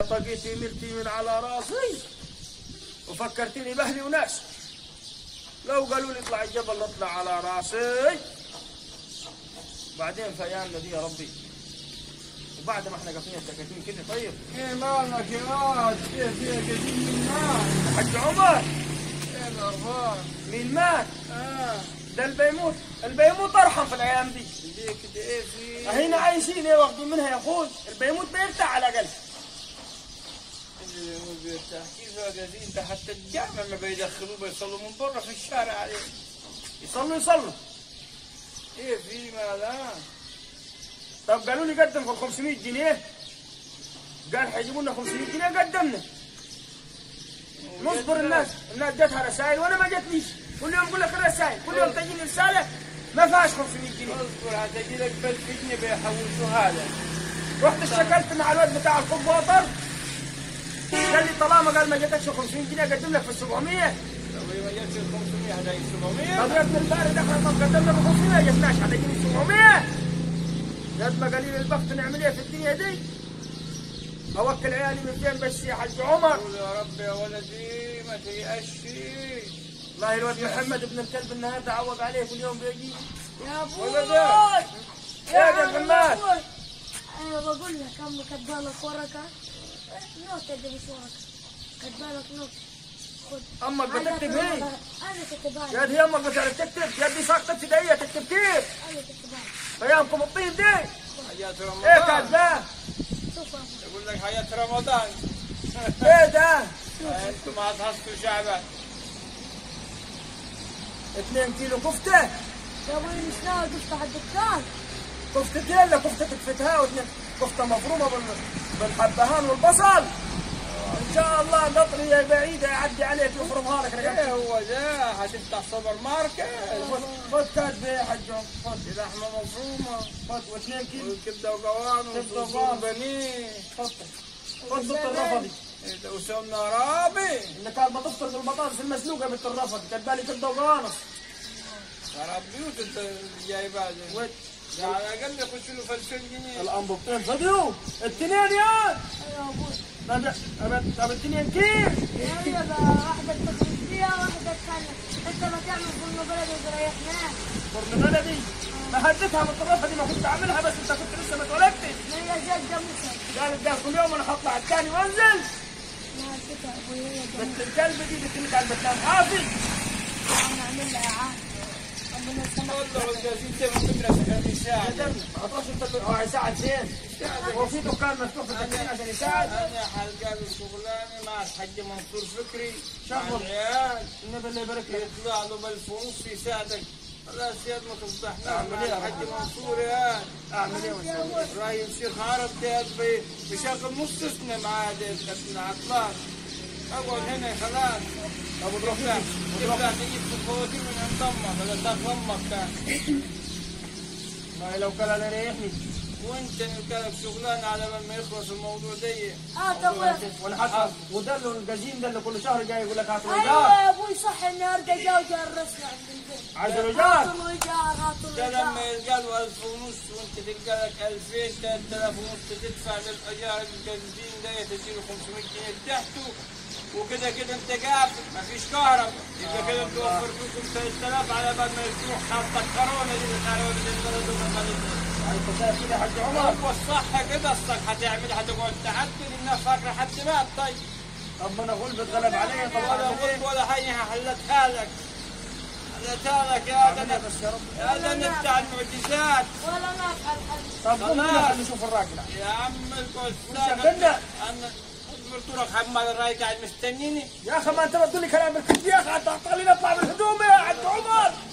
طقيتي ملتي من على راسي وفكرتني باهلي وناسي لو قالوا لي اطلع الجبل اطلع على راسي بعدين فيانا دي يا ربي وبعد ما احنا قافلين التكاتين كده طيب ايه مالك يا واد فيه فيه قديم من مال حج عمر ايه الاخبار مين مات اه ده البيموت البيموت ارحم في الايام دي ليه كده ايه في هنا عايشين ايه واخدين منها يا اخوي البيموت بيرتاح على الاقل اللي هو بيرتاح كيف قاعدين ده حتى الجامع ما بيدخلوه بيصلوا من برا في الشارع عليه يصلوا يصلوا ايه في مال اه طب قالوا لي قدم في 500 جنيه قال حيجيبوا لنا 500 جنيه قدمنا نصبر الناس الناس جاتها رسائل وانا ما جاتليش كل يوم يقول لك الرسائل كل يوم تجيني رساله ما فيهاش 500 جنيه اصبر هتجي لك ب 1000 جنيه بيحوشوها لك رحت اشتكلت مع الواد بتاع الكوب ووتر قال لي طالما قال ما جاتكش 500 جنيه اقدم لك في 700 طب هي ما جاتش ال 500 هتجي طب 700 يا ابن البارد احنا طب قدمنا ب 500 ما جبناش هتجيني 700 قد ما قليل البخت نعمل ايه في الدنيا دي اوكل عيالي من فين بس يا حاج عمر قول يا رب يا ولدي ما تيأسش والله الواد محمد ابن الكلب النهارده عوض عليه كل يوم بيجي يا ابوي ولا ده؟ يا يا ده عم محمد. أبوي. انا بقول لك امك كاتبالك ورقه نوت ادي مش ورقه كاتبالك نوت خد امك أنا بتكتب كاتبها- ايه؟ انا كاتبها يا دي امك بتعرف تكتب يا دي ساقطة ابتدائية تكتب كيف؟ انا كاتبها ايامكم الطين دي حياة ايه رمضان كاتباه؟ شوف يا أبوي. يقول لك حياة رمضان ايه ده؟ انتم هتصحوا شعبان 2 كيلو كفتة يا ابوي مش ناوي تفتح الدكان كفتتين لا كفتة تكفتها واثنين كفتة مفرومة بال- بالحبهان والبصل ان شاء الله قطرية بعيدة يعدي عليك يفرمها لك ايه رجعت هو ده هتفتح سوبر ماركت خد كاتبة يا حجهم خد لحمة مفرومة خد واثنين كيلو والكبدة وقوان كبدة وصوص وقوان. بانيه خد خد ضد الرفضي وسمنة رابي اللي كان بتفطر بالبطاطس المسلوقة مثل الرفض كاتبالي كبدة وقوانص خراب بيوت انت جايبها دي وين؟ ده على الاقل يخش له في 2000 جنيه الانبوبتين فضيوا التنين يا يا ابوي طب طب- طب التنين كيف؟ يا بقى واحدة تخرج فيها واحدة الثانية انت ما تعمل فيلم بلد وتريحناه فرن بلدي ما هديتها من الطرافه دي ما كنت اعملها بس انت كنت لسه ما اتولدتش ما هي جدة مسك قالت ده كل يوم انا هطلع الثاني وانزل ما هديتها يا ابوي هي جدة بنت الكلب دي بنت اللي كانت بتنام حافظ انا اعمل لها اعانة ربنا يسامحك والله والجازين تبع فكرة عشان يساعد ما تروحش انت هو هيساعد فين؟ هو في دكان مفتوح في التكريم عشان يساعد انا حلقان شغلانه مع الحاج منصور فكري مع شغل. العيال النبي الله يبارك لك يطلع له بالفلوس يساعدك خلاص يا ما تفضحنا أعمل مع إيه يا الحاج رب؟ منصور يا اعمل ايه واسوي ابراهيم شيخ عرب ده بي- بشغل نص سنه معاه ده كابتن عطلان اقعد هنا خلاص ابو تروح تطلع فين؟ تطلع تجيب الفواتير من عند امك ولا تاخذ امك كان ما لو كان انا ريحني وانت كانت شغلانه على بال ما يخلص الموضوع ده اه طب ولا حتى وده اللي القديم ده اللي كل شهر جاي يقول لك هات ايوه الايجار يا ابوي صح النهارده جا وجرسنا عند البيت عايز الايجار هاتوا الايجار هاتوا ده لما الايجار يلقى له 1000 ونص وانت تلقى لك 2000 3000 ونص تدفع للاجار البنزين ده تجيله 500 جنيه بتاعته وكده كده انت قافل ما فيش كهرباء يبقى كده توفر فيكم 3000 على بال ما يروح حاطه كورونا دي الحلاوه دي البلد وما انت شايف كده يا حاج عمر هو الصح كده الصح هتعمل هتقعد تعدل الناس فاكره حد مات طيب طب ما انا غلبت غلب علي طب ولا أعمل إيه؟ قلت ولا حاجه حلتها لك حلتها لك يا أعمل إيه ده بس يا رب هذا بتاع المعجزات ولا نافع الحل طب قوم خلاص. كده خلينا نشوف الراجل يا عم الكل شغلنا. انا قلت لك حمال الراي قاعد مستنيني يا اخي ما انت بتقول لي كلام بالكذب يا اخي انت خليني اطلع بالهدوم يا حاج عمر